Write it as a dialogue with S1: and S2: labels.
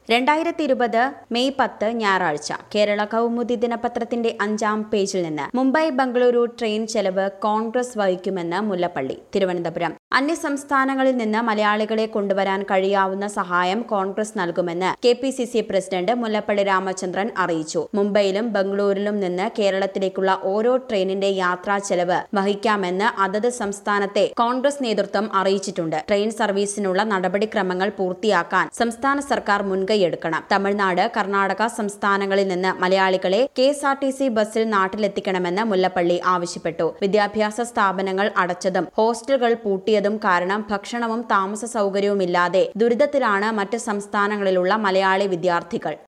S1: രണ്ടായിരത്തി ഇരുപത് മെയ് പത്ത് ഞായറാഴ്ച കേരള കൗമുദി ദിനപത്രത്തിന്റെ അഞ്ചാം പേജിൽ നിന്ന് മുംബൈ ബംഗളൂരു ട്രെയിൻ ചെലവ് കോൺഗ്രസ് വഹിക്കുമെന്ന് മുല്ലപ്പള്ളി തിരുവനന്തപുരം അന്യസംസ്ഥാനങ്ങളിൽ നിന്ന് മലയാളികളെ കൊണ്ടുവരാൻ കഴിയാവുന്ന സഹായം കോൺഗ്രസ് നൽകുമെന്ന് K P C C president Mullappally Ramachandran അറിയിച്ചു മുംബൈയിലും ബംഗളൂരിലും നിന്ന് കേരളത്തിലേക്കുള്ള ഓരോ ട്രെയിനിന്റെ യാത്രാ ചെലവ് വഹിക്കാമെന്ന് അതത് സംസ്ഥാനത്തെ കോൺഗ്രസ് നേതൃത്വം അറിയിച്ചിട്ടുണ്ട് ട്രെയിൻ സർവീസിനുള്ള നടപടിക്രമങ്ങൾ പൂർത്തിയാക്കാൻ സംസ്ഥാന സർക്കാർ മുൻകൈയെടുക്കണം തമിഴ്നാട് കർണാടക സംസ്ഥാനങ്ങളിൽ നിന്ന് മലയാളികളെ K S R T C ബസ്സിൽ നാട്ടിലെത്തിക്കണമെന്ന് മുല്ലപ്പള്ളി ആവശ്യപ്പെട്ടു വിദ്യാഭ്യാസ സ്ഥാപനങ്ങൾ അടച്ചതും ഹോസ്റ്റലുകൾ പൂട്ടിയതും കാരണം ഭക്ഷണവും താമസ സൗകര്യവുമില്ലാതെ ദുരിതത്തിലാണ് മറ്റ് സംസ്ഥാനങ്ങളിലുള്ള മലയാളി വിദ്യാർത്ഥികൾ